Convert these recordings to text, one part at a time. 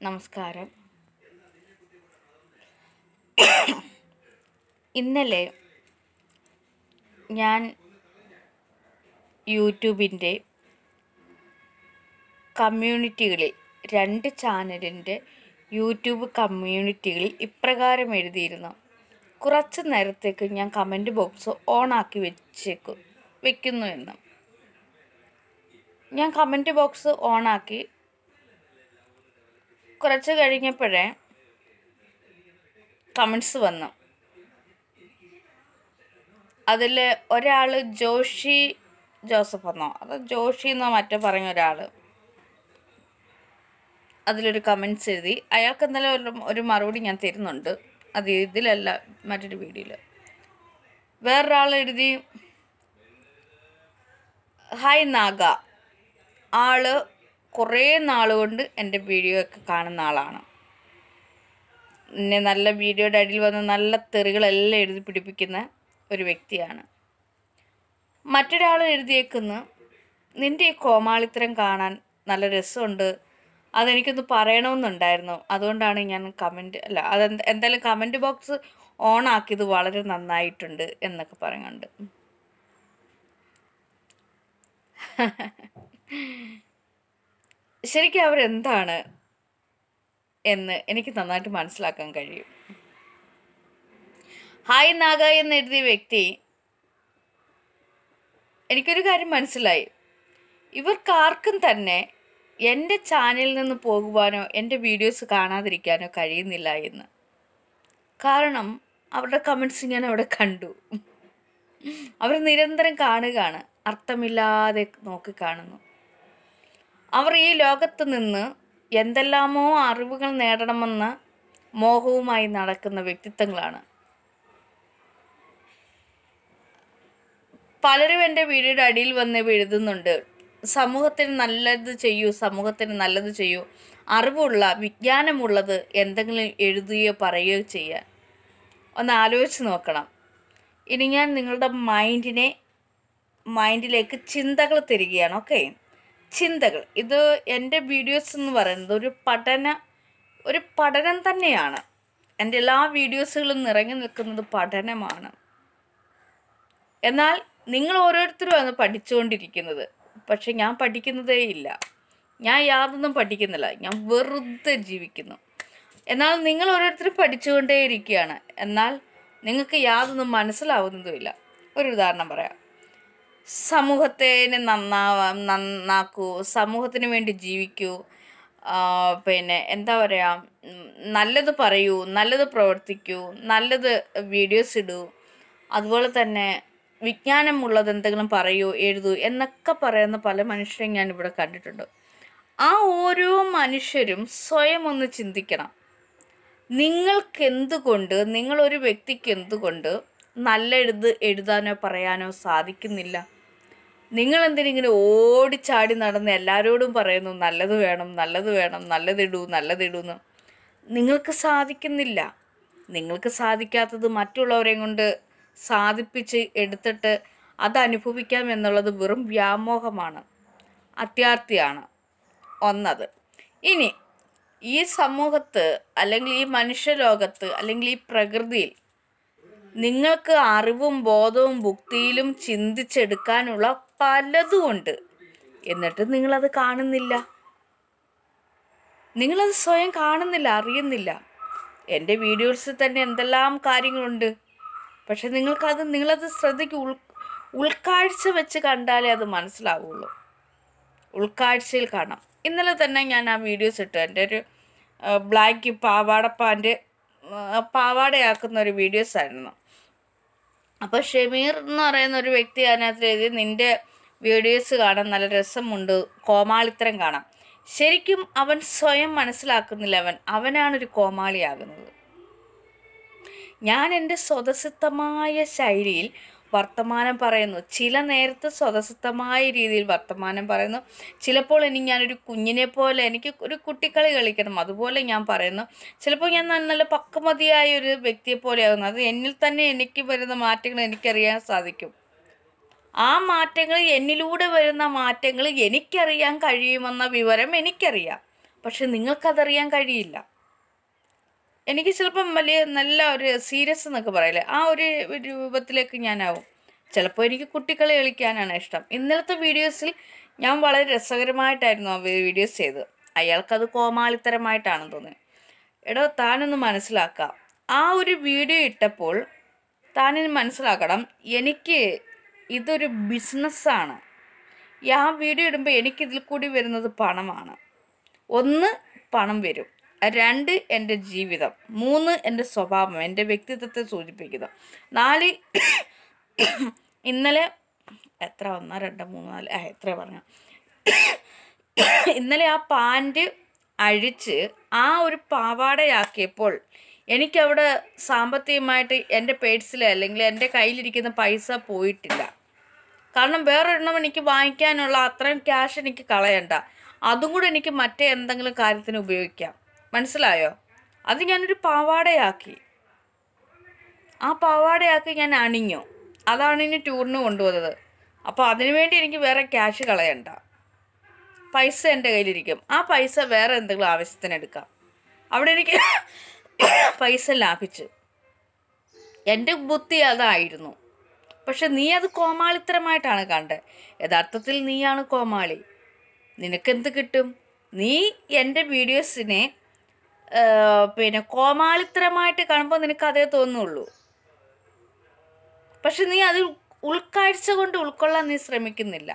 നമസ്കാരം ഇന്നലെ ഞാൻ യൂട്യൂബിൻ്റെ കമ്മ്യൂണിറ്റികളിൽ രണ്ട് ചാനലിൻ്റെ യൂട്യൂബ് കമ്മ്യൂണിറ്റികളിൽ ഇപ്രകാരം എഴുതിയിരുന്നു കുറച്ച് നേരത്തേക്ക് ഞാൻ കമൻറ്റ് ബോക്സ് ഓണാക്കി വെച്ചേക്കും വെക്കുന്നു എന്ന് ഞാൻ കമൻറ്റ് ബോക്സ് ഓണാക്കി കുറച്ച് കഴിഞ്ഞപ്പോഴേ കമൻസ് വന്നു അതിൽ ഒരാൾ ജോഷി ജോസഫ് എന്നോ അതോ ജോഷി എന്നോ മറ്റോ പറഞ്ഞ ഒരാൾ അതിലൊരു കമൻസ് എഴുതി അയാൾക്ക് എന്തായാലും ഒരു ഒരു മറുപടി ഞാൻ തരുന്നുണ്ട് അത് ഇതിലല്ല മറ്റൊരു വീഡിയോയിൽ വേറൊരാൾ എഴുതി ഹായ് നാഗ ആള് കുറേ നാളുകൊണ്ട് എൻ്റെ വീഡിയോ ഒക്കെ കാണുന്ന ആളാണ് എന്നെ നല്ല വീഡിയോയുടെ അടിയിൽ വന്ന് നല്ല തെറികളെല്ലാം എഴുതി പിടിപ്പിക്കുന്ന ഒരു വ്യക്തിയാണ് മറ്റൊരാൾ എഴുതിയേക്കുന്നു നിൻ്റെ ഈ കോമാളിത്തരം കാണാൻ നല്ല രസമുണ്ട് അതെനിക്കൊന്ന് പറയണമെന്നുണ്ടായിരുന്നു അതുകൊണ്ടാണ് ഞാൻ കമൻറ്റ് അല്ല അത് എന്തായാലും കമൻറ്റ് ബോക്സ് ഓൺ ആക്കിയത് വളരെ നന്നായിട്ടുണ്ട് എന്നൊക്കെ പറയുന്നുണ്ട് ശരിക്കും അവരെന്താണ് എന്ന് എനിക്ക് നന്നായിട്ട് മനസ്സിലാക്കാൻ കഴിയും ഹായ് നാഗ എന്ന് എഴുതിയ വ്യക്തി എനിക്കൊരു കാര്യം മനസ്സിലായി ഇവർക്കാർക്കും തന്നെ എൻ്റെ ചാനലിൽ നിന്ന് പോകുവാനോ എൻ്റെ വീഡിയോസ് കാണാതിരിക്കാനോ കഴിയുന്നില്ല എന്ന് കാരണം അവരുടെ കമൻസ് ഞാൻ അവിടെ കണ്ടു അവർ നിരന്തരം കാണുകയാണ് അർത്ഥമില്ലാതെ നോക്കി കാണുന്നു അവർ ഈ ലോകത്ത് നിന്ന് എന്തെല്ലാമോ അറിവുകൾ നേടണമെന്ന മോഹവുമായി നടക്കുന്ന വ്യക്തിത്വങ്ങളാണ് പലരും എൻ്റെ വീഡിയോയുടെ അടിയിൽ വന്ന് എഴുതുന്നുണ്ട് സമൂഹത്തിന് നല്ലത് ചെയ്യൂ സമൂഹത്തിന് നല്ലത് ചെയ്യൂ അറിവുള്ള വിജ്ഞാനമുള്ളത് എന്തെങ്കിലും എഴുതുകയോ പറയുകയോ ചെയ്യാൻ ഒന്ന് ആലോചിച്ച് നോക്കണം ഇനി ഞാൻ നിങ്ങളുടെ മൈൻഡിനെ മൈൻഡിലേക്ക് ചിന്തകൾ തരികയാണ് ഓക്കെ ചിന്തകൾ ഇത് എൻ്റെ വീഡിയോസ് എന്ന് പറയുന്നത് ഒരു പഠന ഒരു പഠനം തന്നെയാണ് എൻ്റെ എല്ലാ വീഡിയോസുകളും നിറഞ്ഞു നിൽക്കുന്നത് പഠനമാണ് എന്നാൽ നിങ്ങൾ ഓരോരുത്തരും ആണ് പഠിച്ചുകൊണ്ടിരിക്കുന്നത് പക്ഷെ ഞാൻ പഠിക്കുന്നതേ ഇല്ല ഞാൻ യാതൊന്നും പഠിക്കുന്നില്ല ഞാൻ വെറുതെ ജീവിക്കുന്നു എന്നാൽ നിങ്ങൾ ഓരോരുത്തരും പഠിച്ചുകൊണ്ടേ ഇരിക്കുകയാണ് എന്നാൽ നിങ്ങൾക്ക് യാതൊന്നും മനസ്സിലാവുന്നതുമില്ല ഒരു ഉദാഹരണം പറയാം സമൂഹത്തിന് നന്നാവാ നന്നാക്കൂ സമൂഹത്തിന് വേണ്ടി ജീവിക്കൂ ആ, പിന്നെ എന്താ പറയുക ഉം, നല്ലത് പറയൂ നല്ലത് പ്രവർത്തിക്കൂ നല്ലത് വീഡിയോസ് ഇടൂ അതുപോലെ തന്നെ വിജ്ഞാനമുള്ളത് എന്തെങ്കിലും പറയൂ എഴുതൂ എന്നൊക്കെ പറയുന്ന പല മനുഷ്യരെയും ഞാൻ ഇവിടെ കണ്ടിട്ടുണ്ട് ആ ഓരോ മനുഷ്യരും സ്വയം ഒന്ന് ചിന്തിക്കണം നിങ്ങൾക്ക് എന്തുകൊണ്ട് നിങ്ങളൊരു വ്യക്തിക്ക് എന്തുകൊണ്ട് നല്ല എഴുത് എഴുതാനോ പറയാനോ സാധിക്കുന്നില്ല നിങ്ങൾ എന്തിനിങ്ങനെ ഓടിച്ചാടി നടന്ന് എല്ലാവരോടും പറയുന്നു നല്ലത് വേണം നല്ലത് വേണം നല്ലതിടൂ നല്ലതിടൂ എന്ന് നിങ്ങൾക്ക് സാധിക്കുന്നില്ല നിങ്ങൾക്ക് സാധിക്കാത്തത് മറ്റുള്ളവരെ കൊണ്ട് സാധിപ്പിച്ച് എടുത്തിട്ട് അത് അനുഭവിക്കാം എന്നുള്ളത് വെറും വ്യാമോഹമാണ് അത്യാർത്ഥിയാണ് ഒന്നത് ഇനി ഈ സമൂഹത്ത് അല്ലെങ്കിൽ ഈ മനുഷ്യലോകത്ത് അല്ലെങ്കിൽ ഈ പ്രകൃതിയിൽ നിങ്ങൾക്ക് അറിവും ബോധവും ബുദ്ധിയിലും ചിന്തിച്ചെടുക്കാനുള്ള പലതും ഉണ്ട് എന്നിട്ട് നിങ്ങളത് കാണുന്നില്ല നിങ്ങളത് സ്വയം കാണുന്നില്ല അറിയുന്നില്ല എൻ്റെ വീഡിയോസിൽ തന്നെ എന്തെല്ലാം കാര്യങ്ങളുണ്ട് പക്ഷെ നിങ്ങൾക്കത് നിങ്ങളത് ശ്രദ്ധിക്കും ഉൾ ഉൾക്കാഴ്ച വെച്ച് കണ്ടാലേ അത് മനസ്സിലാവുള്ളൂ ഉൾക്കാഴ്ചയിൽ കാണാം ഇന്നലെ തന്നെ ഞാൻ ആ വീഡിയോസ് ഇട്ടു എൻ്റെ ഒരു ബ്ലാക്ക് പാവാടപ്പാൻ്റെ പാവാടയാക്കുന്ന ഒരു വീഡിയോസ് ആയിരുന്നു അപ്പോൾ ഷമീർ എന്ന് പറയുന്ന ഒരു വ്യക്തി അതിനകത്ത് എഴുതി നിൻ്റെ വീഡിയോസ് കാണാൻ നല്ല രസമുണ്ട് കോമാളിത്തരം കാണാം ശരിക്കും അവൻ സ്വയം മനസ്സിലാക്കുന്നില്ല അവൻ അവനാണ് ഒരു കോമാളിയാകുന്നത് ഞാൻ എൻ്റെ സ്വതസിദ്ധമായ ശൈലിയിൽ വർത്തമാനം പറയുന്നു ചില നേരത്ത് സ്വതസിദ്ധമായ രീതിയിൽ വർത്തമാനം പറയുന്നു ചിലപ്പോൾ ഇനി ഞാനൊരു കുഞ്ഞിനെ പോലെ എനിക്ക് ഒരു കുട്ടിക്കളി കളിക്കണം അതുപോലെ ഞാൻ പറയുന്നു ചിലപ്പോൾ ഞാൻ നല്ല നല്ല പക്വമതിയായ ഒരു വ്യക്തിയെ പോലെയാകുന്നു അത് എന്നിൽ തന്നെ എനിക്ക് വരുന്ന മാറ്റങ്ങൾ എനിക്കറിയാൻ സാധിക്കും ആ മാറ്റങ്ങൾ എന്നിലൂടെ വരുന്ന മാറ്റങ്ങൾ എനിക്കറിയാൻ കഴിയുമെന്ന വിവരം എനിക്കറിയാം പക്ഷെ നിങ്ങൾക്കതറിയാൻ കഴിയില്ല എനിക്ക് ചിലപ്പം വലിയ നല്ല ഒരു സീരിയസ് എന്നൊക്കെ പറയില്ലേ ആ ഒരു രൂപത്തിലേക്ക് ഞാനാവും ചിലപ്പോൾ എനിക്ക് കുട്ടികളെ കളിക്കാനാണ് ഇഷ്ടം ഇന്നലത്തെ വീഡിയോസിൽ ഞാൻ വളരെ രസകരമായിട്ടായിരുന്നു ആ വീഡിയോസ് ചെയ്തത് അയാൾക്കത് കോമാളിത്തരമായിട്ടാണെന്ന് തോന്നുന്നത് എടോ താനൊന്ന് മനസ്സിലാക്കാം ആ ഒരു വീഡിയോ ഇട്ടപ്പോൾ താനിന് മനസ്സിലാക്കണം എനിക്ക് ഇതൊരു ബിസിനസ്സാണ് ഈ ആ വീഡിയോ ഇടുമ്പോൾ എനിക്കിതിൽ കൂടി വരുന്നത് പണമാണ് ഒന്ന് പണം വരും രണ്ട് എൻ്റെ ജീവിതം മൂന്ന് എൻ്റെ സ്വഭാവം എൻ്റെ വ്യക്തിത്വത്തെ സൂചിപ്പിക്കുന്നു നാല് ഇന്നലെ എത്ര ഒന്നോ രണ്ടോ മൂന്നോ നാല് ആ എത്ര പറഞ്ഞു ഇന്നലെ ആ പാൻറ് അഴിച്ച് ആ ഒരു പാവാടയാക്കിയപ്പോൾ എനിക്കവിടെ സാമ്പത്തികമായിട്ട് എൻ്റെ പേഴ്സിൽ അല്ലെങ്കിൽ എൻ്റെ കയ്യിലിരിക്കുന്ന പൈസ പോയിട്ടില്ല കാരണം വേറൊരെണ്ണം എനിക്ക് വാങ്ങിക്കാനുള്ള അത്രയും ക്യാഷ് എനിക്ക് കളയണ്ട അതും കൂടെ എനിക്ക് മറ്റേ എന്തെങ്കിലും കാര്യത്തിന് ഉപയോഗിക്കാം മനസ്സിലായോ അത് ഞാനൊരു പാവാടയാക്കി ആ പാവാടയാക്കി ഞാൻ അണിഞ്ഞു അതാണ് ഇനി ടൂറിന് കൊണ്ടുവന്നത് അപ്പോൾ അതിനുവേണ്ടി എനിക്ക് വേറെ ക്യാഷ് കളയണ്ട പൈസ എൻ്റെ കയ്യിലിരിക്കും ആ പൈസ വേറെ എന്തെങ്കിലും ആവശ്യത്തിന് എടുക്കാം അവിടെ എനിക്ക് പൈസ ലാഭിച്ചു എൻ്റെ ബുദ്ധി അതായിരുന്നു പക്ഷെ നീ അത് കോമാളിത്തരമായിട്ടാണ് കണ്ടത് യഥാർത്ഥത്തിൽ നീയാണ് കോമാളി നിനക്കെന്ത് കിട്ടും നീ എൻ്റെ വീഡിയോസിനെ ആ, പിന്നെ കോമാളിത്തരമായിട്ട് കാണുമ്പോൾ നിനക്ക് അതേ തോന്നുള്ളൂ പക്ഷെ നീ അത് ഉൾക്കാഴ്ച കൊണ്ട് ഉൾക്കൊള്ളാൻ നീ ശ്രമിക്കുന്നില്ല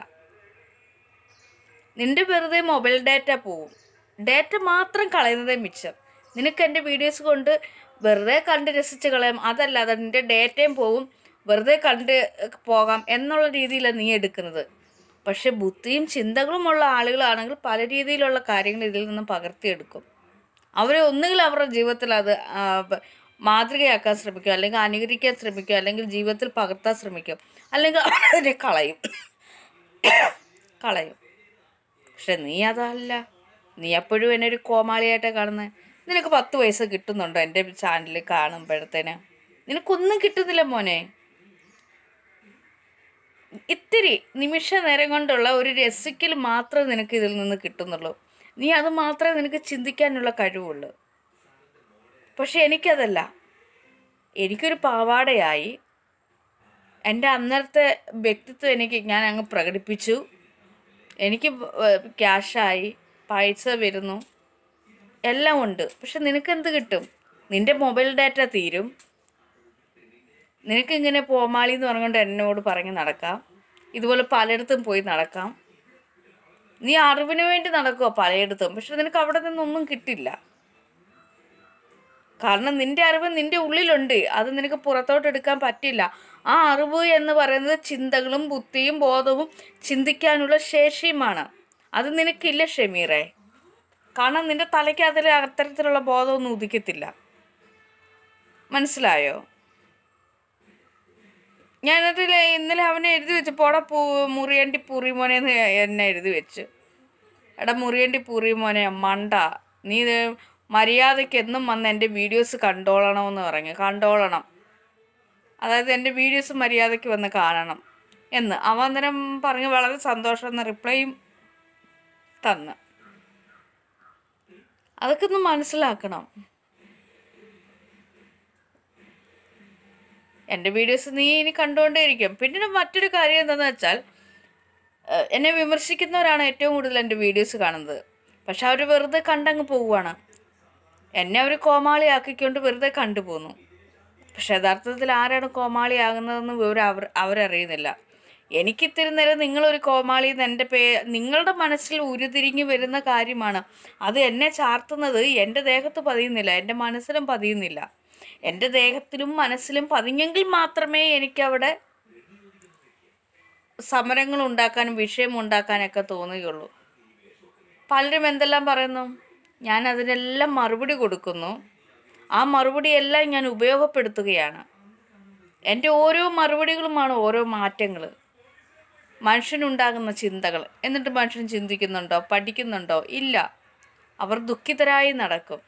നിന്റെ വെറുതെ മൊബൈൽ ഡാറ്റ പോവും ഡാറ്റ മാത്രം കളയുന്നതേ മിച്ചം നിനക്ക് എൻ്റെ വീഡിയോസ് കൊണ്ട് വെറുതെ കണ്ട് രസിച്ച് കളയാം അതല്ലാതെ നിന്റെ ഡേറ്റയും പോവും വെറുതെ കണ്ട് പോകാം എന്നുള്ള രീതിയിലാണ് നീ എടുക്കുന്നത് പക്ഷെ ബുദ്ധിയും ചിന്തകളുമുള്ള ആളുകളാണെങ്കിൽ പല രീതിയിലുള്ള കാര്യങ്ങൾ ഇതിൽ നിന്നും പകർത്തിയെടുക്കും അവരെ ഒന്നുകിൽ അവരുടെ ജീവിതത്തിൽ അത് ആ, ബ- മാതൃകയാക്കാൻ ശ്രമിക്കും അല്ലെങ്കിൽ അനുകരിക്കാൻ ശ്രമിക്കും അല്ലെങ്കിൽ ജീവിതത്തിൽ പകർത്താൻ ശ്രമിക്കും അല്ലെങ്കിൽ അതിനെ കളയും കളയും പക്ഷെ നീ അതല്ല നീ എപ്പോഴും എന്നെ ഒരു കോമാളിയായിട്ടാണ് കാണുന്നത് നിനക്ക് പത്ത് പൈസ കിട്ടുന്നുണ്ടോ എൻ്റെ ചാനലിൽ കാണുമ്പോഴത്തേന് നിനക്കൊന്നും കിട്ടുന്നില്ല മോനെ ഇത്തിരി നിമിഷ നേരം കൊണ്ടുള്ള ഒരു രസിക്കൽ മാത്രമേ നിനക്ക് ഇതിൽ നിന്ന് കിട്ടുന്നുള്ളൂ നീ അത് മാത്രമേ നിനക്ക് ചിന്തിക്കാനുള്ള കഴിവുള്ളൂ പക്ഷെ എനിക്കതല്ല എനിക്കൊരു പാവാടയായി എൻ്റെ അന്നത്തെ വ്യക്തിത്വം എനിക്ക് ഞാൻ അങ്ങ് പ്രകടിപ്പിച്ചു എനിക്ക് ക്യാഷായി പൈസ വരുന്നു എല്ലാം ഉണ്ട് പക്ഷെ നിനക്ക് എന്ത് കിട്ടും നിന്റെ മൊബൈൽ ഡാറ്റ തീരും നിനക്ക് ഇങ്ങനെ പോമാളി എന്ന് പറഞ്ഞുകൊണ്ട് എന്നോട് പറഞ്ഞ് നടക്കാം ഇതുപോലെ പലയിടത്തും പോയി നടക്കാം നീ അറിവിന് വേണ്ടി നടക്കുക പലയിടത്തും പക്ഷെ നിനക്ക് അവിടെ നിന്നൊന്നും കിട്ടില്ല കാരണം നിന്റെ അറിവ് നിന്റെ ഉള്ളിലുണ്ട് അത് നിനക്ക് പുറത്തോട്ട് എടുക്കാൻ പറ്റില്ല ആ അറിവ് എന്ന് പറയുന്നത് ചിന്തകളും ബുദ്ധിയും ബോധവും ചിന്തിക്കാനുള്ള ശേഷിയുമാണ് അത് നിനക്കില്ല ഷമീറെ കാരണം നിന്റെ തലയ്ക്ക് അതിൽ അത്തരത്തിലുള്ള ബോധമൊന്നും ഉദിക്കത്തില്ല മനസ്സിലായോ ഞാൻ എന്നിട്ട് ഇന്നലെ അവനെ എഴുതി വെച്ച് പോടാ പൂ മുറിയണ്ടി പൂറി മോനെ എന്ന് എന്നെ എഴുതി വെച്ച് എടാ മുറിയണ്ടി പൂറി മോനെ മണ്ട നീ ഇത് മര്യാദയ്ക്ക് എന്നും വന്ന് എൻ്റെ വീഡിയോസ് കണ്ടോളണമെന്ന് പറഞ്ഞു കണ്ടോളണം അതായത് എൻ്റെ വീഡിയോസ് മര്യാദയ്ക്ക് വന്ന് കാണണം എന്ന് അവൻ അന്നേരം പറഞ്ഞ് വളരെ സന്തോഷം എന്ന റിപ്ലൈയും തന്ന് അതൊക്കെ ഒന്ന് മനസ്സിലാക്കണം എൻ്റെ വീഡിയോസ് നീ ഇനി കണ്ടുകൊണ്ടേയിരിക്കും പിന്നെ മറ്റൊരു കാര്യം എന്താണെന്ന് വെച്ചാൽ ഏഹ്, എന്നെ വിമർശിക്കുന്നവരാണ് ഏറ്റവും കൂടുതൽ എൻ്റെ വീഡിയോസ് കാണുന്നത് പക്ഷെ അവർ വെറുതെ കണ്ടങ്ങ് പോവുകയാണ് എന്നെ അവർ കോമാളിയാക്കിക്കൊണ്ട് വെറുതെ കണ്ടുപോകുന്നു പക്ഷെ യഥാർത്ഥത്തിൽ ആരാണ് കോമാളിയാകുന്നതെന്ന് വിവരം അവർ അവരറിയുന്നില്ല എനിക്കിത്തിരി നേരം നിങ്ങളൊരു കോമാളി എന്ന് എൻ്റെ പേ നിങ്ങളുടെ മനസ്സിൽ ഉരുതിരിഞ്ഞു വരുന്ന കാര്യമാണ് അത് എന്നെ ചാർത്തുന്നത് എൻ്റെ ദേഹത്ത് പതിയുന്നില്ല എൻ്റെ മനസ്സിലും പതിയുന്നില്ല എൻ്റെ ദേഹത്തിലും മനസ്സിലും പതിഞ്ഞെങ്കിൽ മാത്രമേ എനിക്കവിടെ സമരങ്ങൾ ഉണ്ടാക്കാനും വിഷയം ഉണ്ടാക്കാനൊക്കെ തോന്നുകയുള്ളൂ പലരും എന്തെല്ലാം പറയുന്നു ഞാൻ അതിനെല്ലാം മറുപടി കൊടുക്കുന്നു ആ മറുപടി എല്ലാം ഞാൻ ഉപയോഗപ്പെടുത്തുകയാണ് എൻ്റെ ഓരോ മറുപടികളുമാണ് ഓരോ മാറ്റങ്ങൾ മനുഷ്യനുണ്ടാകുന്ന ചിന്തകൾ എന്നിട്ട് മനുഷ്യൻ ചിന്തിക്കുന്നുണ്ടോ പഠിക്കുന്നുണ്ടോ ഇല്ല അവർ ദുഃഖിതരായി നടക്കും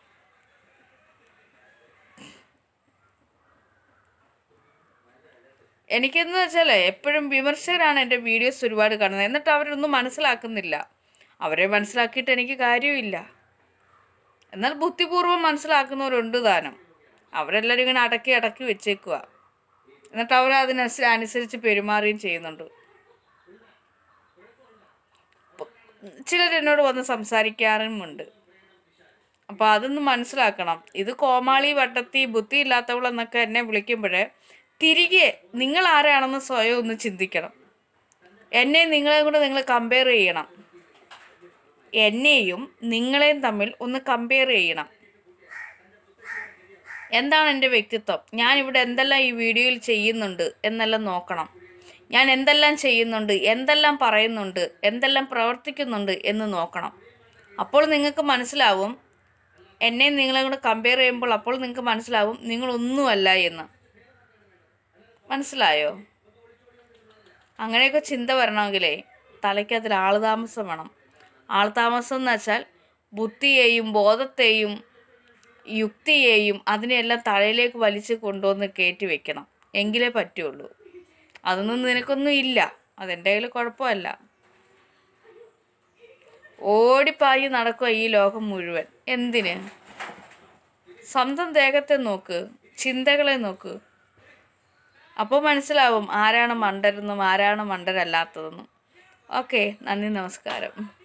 എനിക്കെന്ന് വെച്ചാൽ എപ്പോഴും വിമർശകരാണ് എൻ്റെ വീഡിയോസ് ഒരുപാട് കാണുന്നത് എന്നിട്ട് അവരൊന്നും മനസ്സിലാക്കുന്നില്ല അവരെ മനസ്സിലാക്കിയിട്ട് എനിക്ക് കാര്യമില്ല എന്നാൽ ബുദ്ധിപൂർവ്വം മനസ്സിലാക്കുന്നവരുണ്ട് താനും അവരെല്ലാവരും ഇങ്ങനെ അടക്കി അടക്കി വെച്ചേക്കുക എന്നിട്ട് അവർ അതിനനുസരിച്ച് അനുസരിച്ച് പെരുമാറുകയും ചെയ്യുന്നുണ്ട് ചിലർ എന്നോട് വന്ന് സംസാരിക്കാറുമുണ്ട് അപ്പോൾ അതൊന്ന് മനസ്സിലാക്കണം ഇത് കോമാളി വട്ടത്തി ബുദ്ധി ഇല്ലാത്തവൾ എന്നൊക്കെ എന്നെ വിളിക്കുമ്പോഴേ തിരികെ നിങ്ങൾ ആരാണെന്ന് സ്വയം ഒന്ന് ചിന്തിക്കണം എന്നെ നിങ്ങളെ കൂടെ നിങ്ങൾ കമ്പയർ ചെയ്യണം എന്നെയും നിങ്ങളെയും തമ്മിൽ ഒന്ന് കമ്പയർ ചെയ്യണം എന്താണ് എൻ്റെ വ്യക്തിത്വം ഞാൻ ഇവിടെ എന്തെല്ലാം ഈ വീഡിയോയിൽ ചെയ്യുന്നുണ്ട് എന്നെല്ലാം നോക്കണം ഞാൻ എന്തെല്ലാം ചെയ്യുന്നുണ്ട് എന്തെല്ലാം പറയുന്നുണ്ട് എന്തെല്ലാം പ്രവർത്തിക്കുന്നുണ്ട് എന്ന് നോക്കണം അപ്പോൾ നിങ്ങൾക്ക് മനസ്സിലാവും എന്നെ നിങ്ങളെ കൂടെ കമ്പയർ ചെയ്യുമ്പോൾ അപ്പോൾ നിങ്ങൾക്ക് മനസ്സിലാവും നിങ്ങളൊന്നുമല്ല എന്ന് മനസ്സിലായോ അങ്ങനെയൊക്കെ ചിന്ത വരണമെങ്കിലേ തലയ്ക്ക് അതിൽ ആൾതാമസം വേണം ആൾതാമസം എന്ന് വെച്ചാൽ ബുദ്ധിയെയും ബോധത്തെയും യുക്തിയെയും അതിനെയെല്ലാം തലയിലേക്ക് വലിച്ച് കൊണ്ടുവന്ന് കയറ്റി വെക്കണം എങ്കിലേ പറ്റുള്ളൂ അതൊന്നും നിനക്കൊന്നും ഇല്ല അതെൻ്റെ കയ്യിൽ കുഴപ്പമല്ല ഓടിപ്പായി നടക്കുക ഈ ലോകം മുഴുവൻ എന്തിന് സ്വന്തം ദേഹത്തെ നോക്ക് ചിന്തകളെ നോക്ക് അപ്പോൾ മനസ്സിലാവും ആരാണ് മണ്ടരെന്നും ആരാണ് മണ്ടരല്ലാത്തതെന്നും ഓക്കെ നന്ദി നമസ്കാരം